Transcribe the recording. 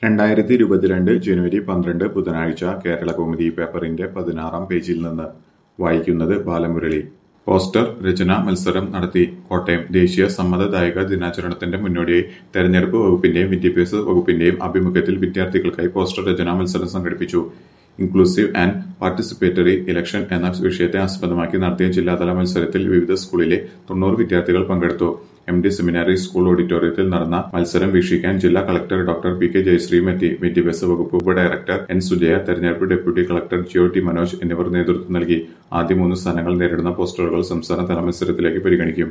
രണ്ടായിരത്തി ഇരുപത്തിരണ്ട് ജനുവരി പന്ത്രണ്ട് ബുധനാഴ്ച കേരളകൗമുദി പേപ്പറിന്റെ പതിനാറാം പേജിൽ നിന്ന് വായിക്കുന്നത് ബാലമുരളി പോസ്റ്റർ രചനാ മത്സരം നടത്തി കോട്ടയം ദേശീയ സമ്മതദായക ദിനാചരണത്തിന്റെ മുന്നോടിയായി തെരഞ്ഞെടുപ്പ് വകുപ്പിന്റെയും വിദ്യാഭ്യാസ വകുപ്പിന്റെയും ആഭിമുഖ്യത്തിൽ വിദ്യാർത്ഥികൾക്കായി പോസ്റ്റർ രചനാ മത്സരം സംഘടിപ്പിച്ചു ഇൻക്ലൂസീവ് ആൻഡ് പാർട്ടിസിപ്പേറ്ററി ഇലക്ഷൻ എന്ന വിഷയത്തെ ആസ്പദമാക്കി നടത്തിയ ജില്ലാതല മത്സരത്തിൽ വിവിധ സ്കൂളിലെ തൊണ്ണൂറ് വിദ്യാർത്ഥികൾ പങ്കെടുത്തു എം ഡി സെമിനാരി സ്കൂൾ ഓഡിറ്റോറിയത്തിൽ നടന്ന മത്സരം വീക്ഷിക്കാൻ ജില്ലാ കളക്ടർ ഡോക്ടർ പി കെ ജയശ്രീം എത്തി വിദ്യാഭ്യാസ വകുപ്പ് ഉപഡയറക്ടർ എൻ സുജയ തെരഞ്ഞെടുപ്പ് deputy collector Jio T Manoj എന്നിവർ നേതൃത്വം നൽകി ആദ്യ മൂന്ന് സ്ഥാനങ്ങൾ നേരിടുന്ന പോസ്റ്ററുകൾ സംസ്ഥാനതല മത്സരത്തിലേക്ക് പരിഗണിക്കും